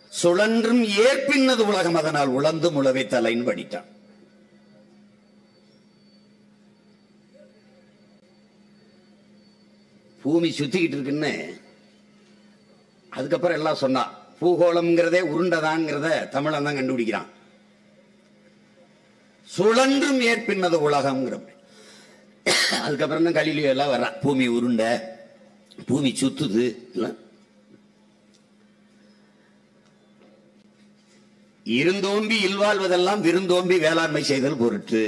சுழன்றும் ஏற்பின்னது உலகம் அதனால் உழந்து முளவை தலைன்னு படிட்டான் பூமி சுத்திக்கிட்டு இருக்குன்னு அதுக்கப்புறம் எல்லாம் சொன்னான் பூகோளம்ங்கிறதே உருண்டதான்ங்கிறத தமிழன் தான் கண்டுபிடிக்கிறான் சுழன்றும் ஏற்பின்னது உலகம்ங்கிற அதுக்கப்புறம் தான் கலிலியோ எல்லாம் வர்றான் பூமி உருண்டை பூமி சுத்துது எல்லாம் இருந்தோம்பி இல்வாழ்வதெல்லாம் விருந்தோம்பி வேளாண்மை செய்தல் பொருட்டு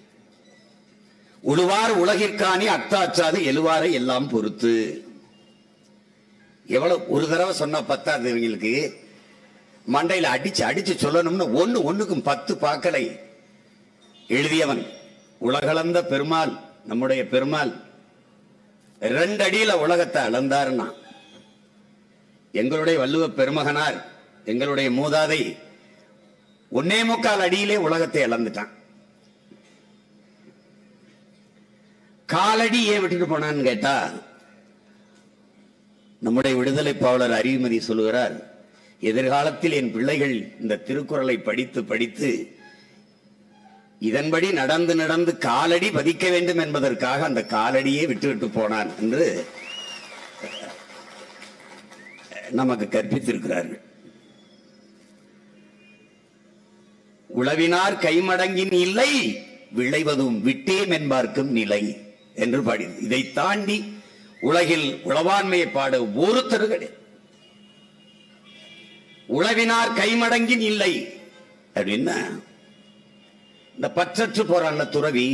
உழுவார் உலகிற்காணி அத்தாச்சாது எழுவாரை எல்லாம் பொறுத்து எவ்வளவு ஒரு தடவை சொன்னா பத்தாது இவங்களுக்கு மண்டையில அடிச்சு அடிச்சு சொல்லணும்னு ஒண்ணு ஒண்ணுக்கும் பத்து பாக்களை எழுதியவன் உலகளந்த பெருமாள் நம்முடைய பெருமாள் ரெண்டு அடியில உலகத்தை அளந்தாருன்னா எங்களுடைய வள்ளுவ பெருமகனார் எங்களுடைய மூதாதை ஒன்னே முக்கால் அடியிலே உலகத்தை அளந்துட்டான் காலடி ஏன் விட்டுட்டு போனான்னு கேட்டா நம்முடைய விடுதலை பாவலர் அறிவுமதி சொல்லுகிறார் எதிர்காலத்தில் என் பிள்ளைகள் இந்த திருக்குறளை படித்து படித்து இதன்படி நடந்து நடந்து காலடி பதிக்க வேண்டும் என்பதற்காக அந்த காலடியே விட்டுவிட்டு போனான் என்று நமக்கு கற்பித்திருக்கிறார்கள் உளவினார் கைமடங்கின் இல்லை விளைவதும் விட்டேம் என்பார்க்கும் நிலை என்று பாடி இதை தாண்டி உலகில் உளவாண்மையை பாட ஒருத்தர் கிடையாது உளவினார் கைமடங்கின் இல்லை அப்படின்னா இந்த பற்றற்று போறான்ல துறவி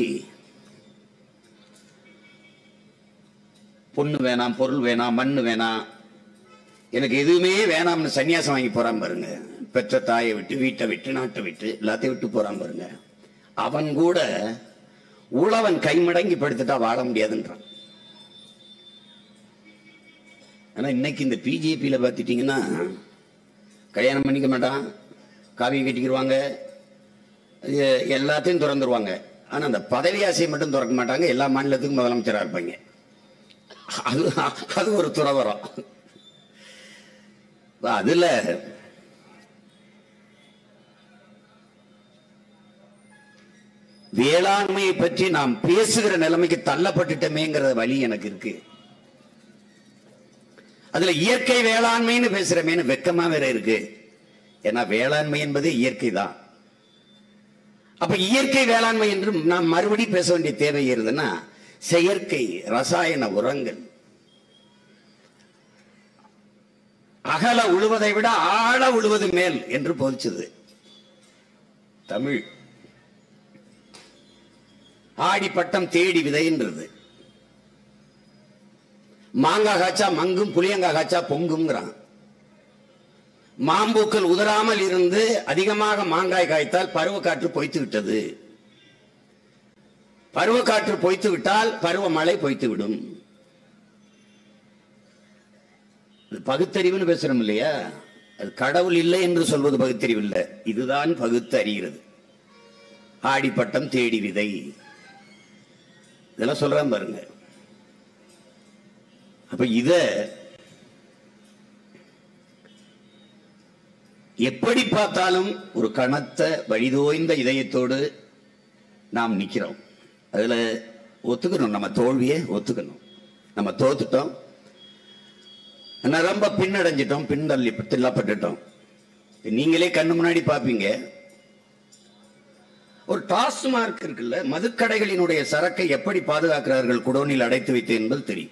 பொண்ணு வேணாம் பொருள் வேணாம் மண்ணு வேணாம் எனக்கு எதுவுமே வேணாம்னு சன்னியாசம் வாங்கி போறான் பாருங்க பெற்ற தாயை விட்டு வீட்டை விட்டு நாட்டை விட்டு எல்லாத்தையும் விட்டு போறான் பாருங்க அவன் கூட உழவன் கைமடங்கி படுத்துட்டா வாழ முடியாதுன்றான் ஆனா இன்னைக்கு இந்த பிஜேபியில பார்த்துட்டீங்கன்னா கல்யாணம் பண்ணிக்க மாட்டான் காவியை கட்டிக்கிடுவாங்க இது எல்லாத்தையும் திறந்துருவாங்க ஆனா அந்த பதவி ஆசையை மட்டும் திறக்க மாட்டாங்க எல்லா மாநிலத்துக்கும் முதலமைச்சரா இருப்பாங்க அது அது ஒரு துறவரம் அதுல வேளாண்மையை பற்றி நாம் பேசுகிற நிலைமைக்கு தள்ளப்பட்டுட்டமேங்கிற வழி எனக்கு இருக்கு அதுல இயற்கை வேளாண்மைன்னு பேசுறமேன்னு வெக்கமா வேற இருக்கு ஏன்னா வேளாண்மை என்பது இயற்கை தான் அப்ப இயற்கை வேளாண்மை என்று நாம் மறுபடி பேச வேண்டிய தேவை இருந்ததுன்னா செயற்கை ரசாயன உரங்கள் அகல உழுவதை விட ஆழ உழுவது மேல் என்று போதிச்சது தமிழ் ஆடி பட்டம் தேடி விதைன்றது மாங்காய் காய்ச்சா மங்கும் புளியங்காய் காய்ச்சா பொங்குங்கிறான் மாம்பூக்கள் உதராமல் இருந்து அதிகமாக மாங்காய் காய்த்தால் பருவக்காற்று பொய்த்து விட்டது பருவக்காற்று பொய்த்து விட்டால் பருவமழை பொய்த்து விடும் இது பகுத்தறிவுன்னு பேசுறோம் இல்லையா அது கடவுள் இல்லை என்று சொல்வது பகுத்தறிவு இல்லை இதுதான் பகுத்து அறிகிறது ஆடிப்பட்டம் தேடி விதை இதெல்லாம் சொல்றான் பாருங்க அப்ப இத எப்படி பார்த்தாலும் ஒரு கனத்த வழிதோய்ந்த இதயத்தோடு நாம் நிக்கிறோம் அதுல ஒத்துக்கணும் நம்ம தோல்வியை ஒத்துக்கணும் நம்ம தோத்துட்டோம் ஆனா ரொம்ப பின்னடைஞ்சிட்டோம் பின்தள்ளி தில்லப்பட்டுட்டோம் நீங்களே கண்ணு முன்னாடி பாப்பீங்க ஒரு டாஸ்மார்க் இருக்குல்ல மதுக்கடைகளினுடைய சரக்கை எப்படி பாதுகாக்கிறார்கள் குடோனில் அடைத்து வைத்து என்பது தெரியும்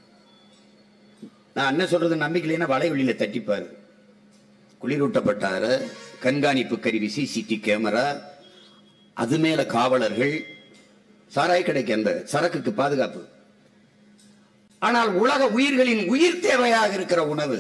நான் என்ன சொல்றது நம்பிக்கையினா வலைவெளியில தட்டிப்பாரு குளிரூட்டப்பட்டார கண்காணிப்பு கருவி சிசிடி கேமரா அது மேல காவலர்கள் சாராய் கடைக்கு அந்த சரக்குக்கு பாதுகாப்பு ஆனால் உலக உயிர்களின் உயிர் தேவையாக இருக்கிற உணவு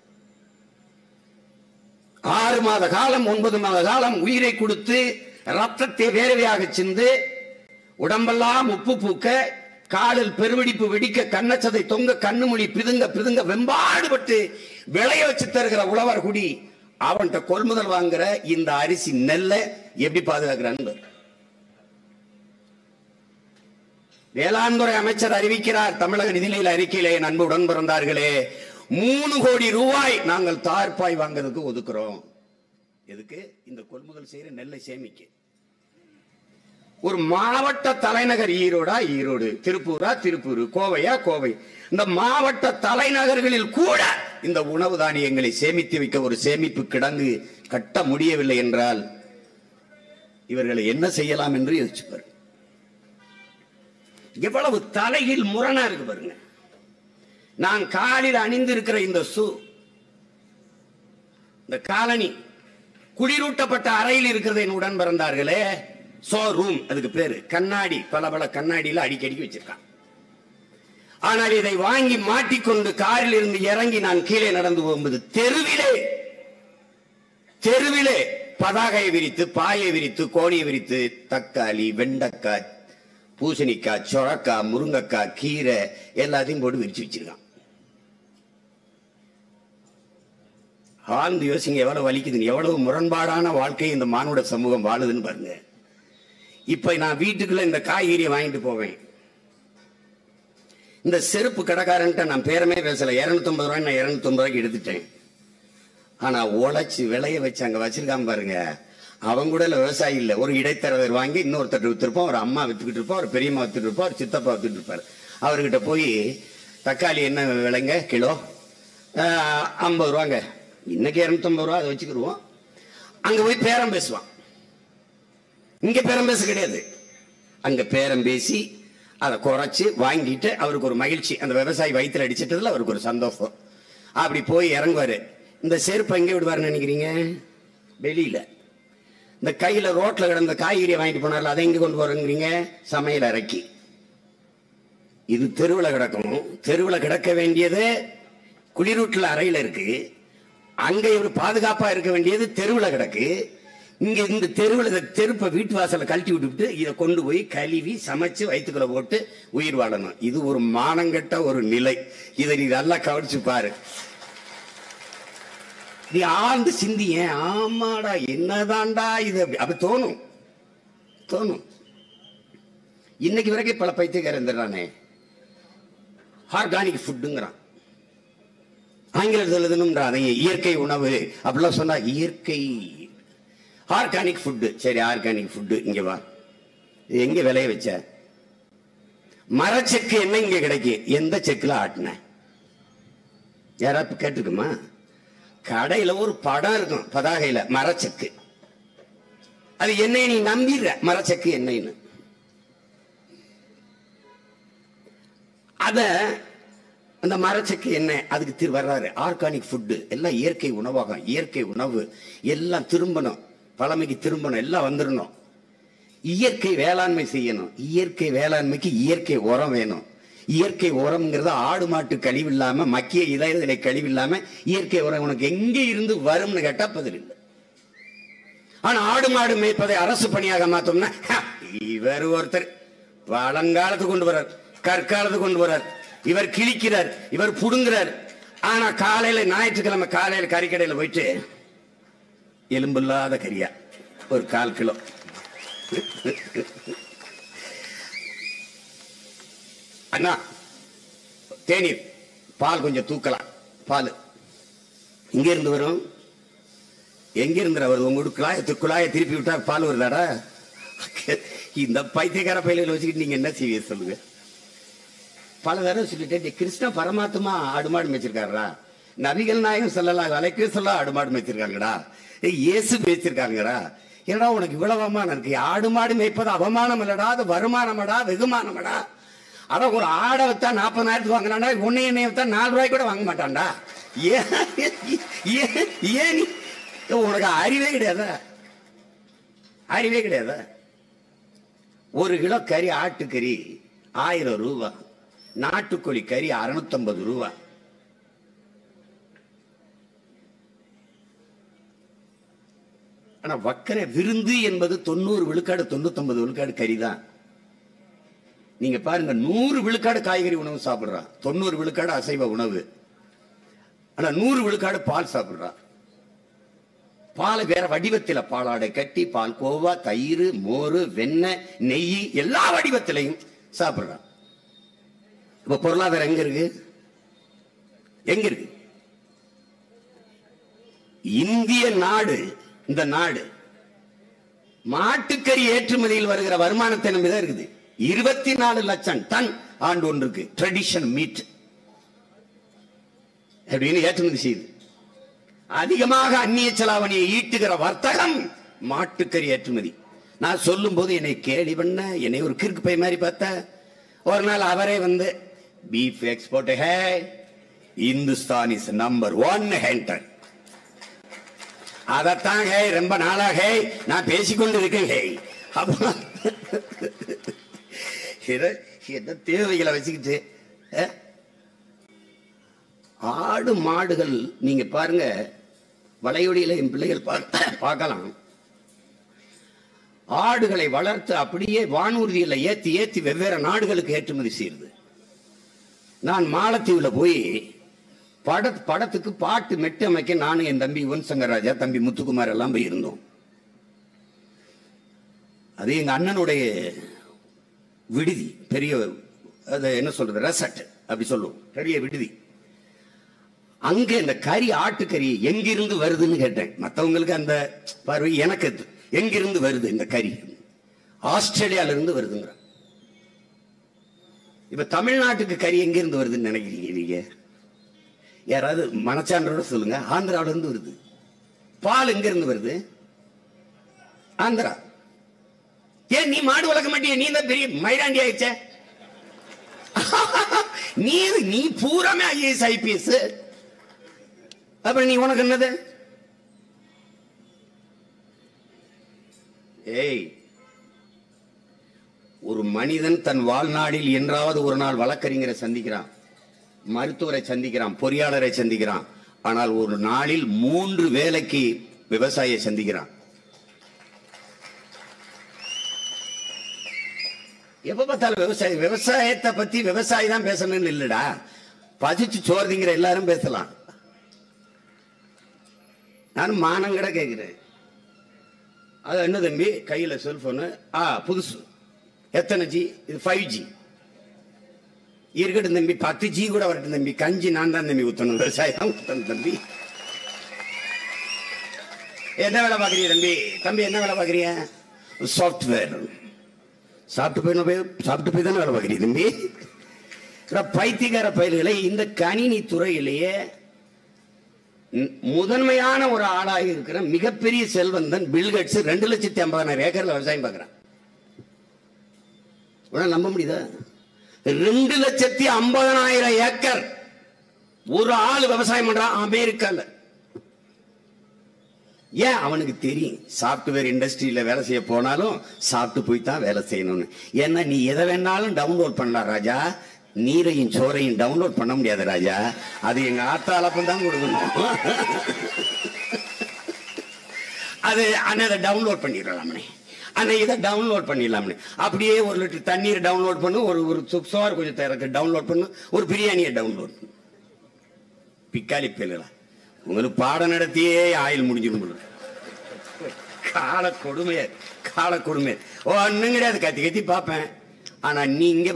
ஆறு மாத காலம் ஒன்பது மாத காலம் உயிரை கொடுத்து ரத்தத்தை வேர்வையாக சிந்து உடம்பெல்லாம் உப்பு பூக்க காலில் பெருவெடிப்பு வெடிக்க கண்ணச்சதை தொங்க கண்ணுமொழி பிதுங்க பிதுங்க வெம்பாடுபட்டு விளைய வச்சு தருகிற உழவர் குடி அவன்கிட்ட கொள்முதல் வாங்குற இந்த அரிசி நெல்லை எப்படி பாதுகாக்கிறான்னு பாரு. வேளாண் துறை அமைச்சர் அறிவிக்கிறார் தமிழக நிதிநிலை அறிக்கையிலே என் அன்பு உடன் பிறந்தார்களே மூணு கோடி ரூபாய் நாங்கள் தார்பாய் வாங்குறதுக்கு ஒதுக்குறோம் எதுக்கு இந்த கொள்முதல் செய்யற நெல்லை சேமிக்க ஒரு மாவட்ட தலைநகர் ஈரோடா ஈரோடு திருப்பூரா திருப்பூர் கோவையா கோவை இந்த மாவட்ட தலைநகர்களில் கூட இந்த உணவு தானியங்களை சேமித்து வைக்க ஒரு சேமிப்பு கிடங்கு கட்ட முடியவில்லை என்றால் இவர்களை என்ன செய்யலாம் என்று யோசிச்சு பாருங்க எவ்வளவு தலையில் முரணா இருக்கு பாருங்க நான் காலில் அணிந்திருக்கிற இந்த சு இந்த காலனி குளிரூட்டப்பட்ட அறையில் இருக்கிறது என் உடன் பிறந்தார்களே சோ ரூம் அதுக்கு பேரு கண்ணாடி பல பல கண்ணாடியில அடிக்கடி வச்சிருக்கான் ஆனால் இதை வாங்கி மாட்டிக்கொண்டு காரில் இருந்து இறங்கி நான் கீழே நடந்து போகும்போது தெருவிலே தெருவிலே பதாகையை விரித்து பாயை விரித்து கோணியை விரித்து தக்காளி வெண்டைக்காய் பூசணிக்காய் சொரக்காய் முருங்கக்காய் கீரை எல்லாத்தையும் போட்டு விரிச்சு வச்சிருக்கான் ஆழ்ந்து யோசிங்க எவ்வளவு வலிக்குதுன்னு எவ்வளவு முரண்பாடான வாழ்க்கை இந்த மானுட சமூகம் வாழுதுன்னு பாருங்க இப்ப நான் வீட்டுக்குள்ள இந்த காய்கறியை வாங்கிட்டு போவேன் இந்த செருப்பு கடைக்காரன்ட்ட நான் பேரமே பேசல 250 ரூபாய் நான் 250 ரூபாய்க்கு எடுத்துட்டேன் ஆனா உழைச்சு விளைய வச்சு அங்க வச்சிருக்காம பாருங்க அவங்க கூட இல்ல விவசாயி இல்ல ஒரு இடைத்தரகர் வாங்கி இன்னொருத்தர் வித்துருப்போம் ஒரு அம்மா வித்துக்கிட்டு இருப்போம் ஒரு பெரியம்மா வித்துட்டு இருப்போம் ஒரு சித்தப்பா வித்துட்டு இருப்பாரு அவர்கிட்ட போய் தக்காளி என்ன விலைங்க கிலோ ஐம்பது ரூபாங்க இன்னைக்கு இரநூத்தம்பது ரூபா அதை வச்சுக்கிடுவோம் அங்க போய் பேரம் பேசுவான் இங்க பேரம் பேச கிடையாது அங்க பேரம் பேசி அதை குறைச்சு வாங்கிட்டு அவருக்கு ஒரு மகிழ்ச்சி அந்த விவசாயி வயிற்றுல அடிச்சிட்டதுல அவருக்கு ஒரு சந்தோஷம் அப்படி போய் இறங்குவாரு இந்த செருப்பை எங்க விடுவாருன்னு நினைக்கிறீங்க வெளியில இந்த கையில ரோட்ல கிடந்த காய்கறியை வாங்கிட்டு போனார்ல அதை எங்க கொண்டு போறேங்கிறீங்க சமையல் அறைக்கு இது தெருவில் கிடக்கும் தெருவில் கிடக்க வேண்டியது குளிரூட்டில் அறையில் இருக்கு அங்க இவர் பாதுகாப்பா இருக்க வேண்டியது தெருவில் கிடக்கு இங்க இந்த தெருவில் இந்த தெருப்பை வீட்டு வாசல்ல கழட்டி விட்டுவிட்டு இதை கொண்டு போய் கழுவி சமைச்சு வயிற்றுக்குள்ள போட்டு உயிர் வாழணும் இது ஒரு மானங்கெட்ட ஒரு நிலை இதை நீ நல்லா கவனிச்சு பாரு நீ ஆழ்ந்து சிந்திய ஆமாடா என்னதான்டா இது அப்படி அப்படி தோணும் தோணும் இன்னைக்கு வரைக்கும் பல பைத்தியக்காரன் இருந்துடுறானே ஆர்கானிக் ஃபுட்டுங்கிறான் ஆங்கிலத்தில் எழுதணும்ன்றான் அதை இயற்கை உணவு அப்படிலாம் சொன்னா இயற்கை ஆர்கானிக் ஃபுட்டு சரி ஆர்கானிக் ஃபுட்டு இங்க வா இது எங்க விளைய வச்ச மரச்செக்கு என்ன இங்க கிடைக்கும் எந்த செக்குல ஆட்டின யாராவது கேட்டிருக்குமா கடையில ஒரு படம் இருக்கும் பதாகையில மரச்செக்கு அது என்னை நீ நம்பிடுற மரச்செக்கு என்னைன்னு அத அந்த மரச்செக்கு என்ன அதுக்கு திரு வர்றாரு ஆர்கானிக் ஃபுட்டு எல்லாம் இயற்கை உணவாகும் இயற்கை உணவு எல்லாம் திரும்பணும் பழமைக்கு திரும்பணும் எல்லாம் வந்துடணும் இயற்கை வேளாண்மை செய்யணும் இயற்கை வேளாண்மைக்கு இயற்கை உரம் வேணும் இயற்கை உரம்ங்கிறது ஆடு மாட்டு கழிவு இல்லாம மக்கிய இதய கழிவு இல்லாம இயற்கை உரம் உனக்கு எங்க இருந்து வரும்னு கேட்டா பதில் இல்லை ஆனா ஆடு மாடு மேய்ப்பதை அரசு பணியாக மாத்தோம்னா ஹ, இவர் ஒருத்தர் பழங்காலத்துக்கு கொண்டு வர்றார் கற்காலத்துக்கு கொண்டு வர்றார் இவர் கிழிக்கிறார் இவர் புடுங்குறார் ஆனா காலையில ஞாயிற்றுக்கிழமை காலையில கறிக்கடையில போயிட்டு எலும்பில்லாத கறியா ஒரு கால் கிலோ அண்ணா தேநீர் பால் கொஞ்சம் தூக்கலாம் பால் இங்க இருந்து வரும் எங்க இருந்து வருது உங்க குழாய குழாயை திருப்பி விட்டா பால் வருதாடா இந்த பைத்தியக்கார பயில வச்சுக்கிட்டு நீங்க என்ன செய்வீங்க சொல்லுங்க பல தடவை சொல்லிட்டேன் "டேய், கிருஷ்ண பரமாத்மா ஆடு மாடு மேய்ச்சிருக்காருடா நபிகள் நாயகம் சொல்லலாம் வலைக்கு சொல்ல ஆடு மாடு மேய்ச்சிருக்காங்கடா ஏய், இயேசு மேய்ச்சிருக்காங்கடா ஏடா உனக்கு இவ்வளவு அவமானம் இருக்கு ஆடு மாடு மேய்ப்பது அவமானம் இல்லடா அது வருமானமடா வெகுமானமடா அதான் ஒரு ஆடை வித்தா நாற்பதாயிரத்துக்கு வாங்கினாண்டா உன்னை என்னைய வித்தா நாலு ரூபாய்க்கு கூட வாங்க மாட்டான்டா ஏன் ஏன் ஏன் நீ உனக்கு அறிவே கிடையாதா அறிவே கிடையாதா ஒரு கிலோ கறி ஆட்டுக்கறி ஆயிரம் ரூபா நாட்டுக்கோழி கறி அறுநூத்தம்பது ரூபா ஆனா வக்கர விருந்து என்பது தொண்ணூறு விழுக்காடு தொண்ணூத்தொன்பது விழுக்காடு கறி தான் நீங்க பாருங்க நூறு விழுக்காடு காய்கறி உணவு சாப்பிடுறான் தொண்ணூறு விழுக்காடு அசைவ உணவு ஆனா நூறு விழுக்காடு பால் சாப்பிடுறான் பாலை வேற வடிவத்தில பாலாடை கட்டி பால் கோவா தயிர் மோர் வெண்ணெய் நெய் எல்லா வடிவத்திலையும் சாப்பிடுறான் இப்ப பொருளாதாரம் எங்க இருக்கு எங்க இருக்கு இந்திய நாடு இந்த நாடு மாட்டுக்கறி ஏற்றுமதியில் வருகிற வருமானத்தை நம்பிதான் இருக்குது இருபத்தி நாலு லட்சம் டன் ஆண்டு ஒன்றுக்கு ட்ரெடிஷன் மீட் அப்படின்னு ஏற்றுமதி செய்யுது அதிகமாக அந்நிய செலாவணியை ஈட்டுகிற வர்த்தகம் மாட்டுக்கறி ஏற்றுமதி நான் சொல்லும் போது என்னை கேலி பண்ண என்னை ஒரு கிறுக்கு பை மாதிரி பார்த்த ஒரு நாள் அவரே வந்து beef export hey Hindustan is number one ஹென்டர் அதத்தான் ஹே ரொம்ப நாளா ஹே நான் பேசிக்கொண்டு இருக்கேன் ஹே அப்ப இத- என்ன தேவைகளை வச்சுக்கிட்டு அஹ்? ஆடு மாடுகள் நீங்க பாருங்க வளையொலியில என் பிள்ளைகள் பார்க்க- பார்க்கலாம் ஆடுகளை வளர்த்து அப்படியே வானூர்தியில ஏத்தி ஏத்தி வெவ்வேறு நாடுகளுக்கு ஏற்றுமதி செய்யுது நான் மாலத்தீவுல போய் பட படத்துக்கு பாட்டு மெட்டு அமைக்க நானும் என் தம்பி யுவன் சங்கர் ராஜா தம்பி முத்துக்குமார் எல்லாம் போய் இருந்தோம் அது எங்க அண்ணனுடைய விடுதி பெரிய அது என்ன சொல்றது ரெசட் அப்படி சொல்லுவோம் பெரிய விடுதி அங்க இந்த கறி ஆட்டுக்கறி எங்கிருந்து வருதுன்னு கேட்டேன் மத்தவங்களுக்கு அந்த பார்வை எனக்கு அது. எங்கிருந்து வருது இந்த கறி ஆஸ்திரேலியால இருந்து வருதுங்கிற இப்ப தமிழ்நாட்டுக்கு கறி எங்கிருந்து வருதுன்னு நினைக்கிறீங்க நீங்க யாராவது மனச்சான்றோட சொல்லுங்க ஆந்திராவில இருந்து வருது பால் எங்க இருந்து வருது ஆந்திரா ஏன் நீ மாடு வளர்க்க மாட்டிய நீ தான் பெரிய மயிலாண்டி ஆயிடுச்சே நீ நீ பூராமே ஐஏஎஸ் ஐபிஎஸ் அப்புறம் நீ உனக்கு என்னது ஏய் ஒரு மனிதன் தன் வாழ்நாளில் என்றாவது ஒரு நாள் வழக்கறிஞரை சந்திக்கிறான் மருத்துவரை சந்திக்கிறான் பொறியாளரை சந்திக்கிறான் ஆனால் ஒரு நாளில் மூன்று வேலைக்கு விவசாயியை சந்திக்கிறான் எப்ப பார்த்தாலும் விவசாயி விவசாயத்தை பத்தி விவசாயி தான் பேசணும்னு இல்லடா பசிச்சு சோறுதிங்கிற எல்லாரும் பேசலாம் நான் மானங்கட கேட்கிறேன் அது என்ன தம்பி கையில செல்போனு ஆ புதுசு எத்தனை ஜி இது ஃபைவ் ஜி இருக்கட்டும் தம்பி பத்து ஜி கூட வரட்டும் தம்பி கஞ்சி நான் தான் தம்பி ஊத்தணும் விவசாயம் ஊத்தணும் தம்பி என்ன வேலை பாக்குறீங்க தம்பி தம்பி என்ன வேலை பாக்குறீங்க சாஃப்ட்வேர் சாப்பிட்டு போய் போய் சாப்பிட்டு போய் தானே வேலை பார்க்குறீங்க தம்பி அட பைத்தியக்கார பயிர்களை இந்த கணினி துறையிலேயே ம், முதன்மையான ஒரு ஆளாக இருக்கிற மிகப்பெரிய செல்வந்தன் பில்கட்ஸ் ரெண்டு லட்சத்தி ஐம்பதாயிரம் ஏக்கர்ல விவசாயம் பார்க்கறான் உடனே நம்ப முடியுதா ரெண்டு லட்சத்தி ஐம்பதனாயிரம் ஏக்கர் ஒரு ஆள் விவசாயம் பண்றான் அமெரிக்கால ஏன் அவனுக்கு தெரியும் சாப்ட்வேர் இண்டஸ்ட்ரியில வேலை செய்ய போனாலும் சாப்பிட்டு போய் தான் வேலை செய்யணும்னு ஏன்னா நீ எதை வேணாலும் டவுன்லோட் பண்ணலாம் ராஜா நீரையும் சோறையும் டவுன்லோட் பண்ண முடியாது ராஜா அது எங்க ஆத்தாளப்பம் தான் கொடுக்கணும் அது அண்ணன் அதை டவுன்லோட் பண்ணிடலாம்னே அண்ணன் இதை டவுன்லோட் பண்ணிடலாம்னு அப்படியே ஒரு லிட்டர் தண்ணீர் டவுன்லோட் பண்ணு ஒரு ஒரு சு- சோறு கொஞ்சம் தரக்கு டவுன்லோட் பண்ணு ஒரு பிரியாணியை டவுன்லோட் பண்ணு பிக்காலி பேலுகளா உங்களுக்கு பாடம் நடத்தியே ஆயில் முடிஞ்சிடும் போல. கால கொடுமைய கால கொடுமை ஓ ஒன்னும் கிடையாது கத்தி கத்தி பார்ப்பேன் ஆனா நீ இங்க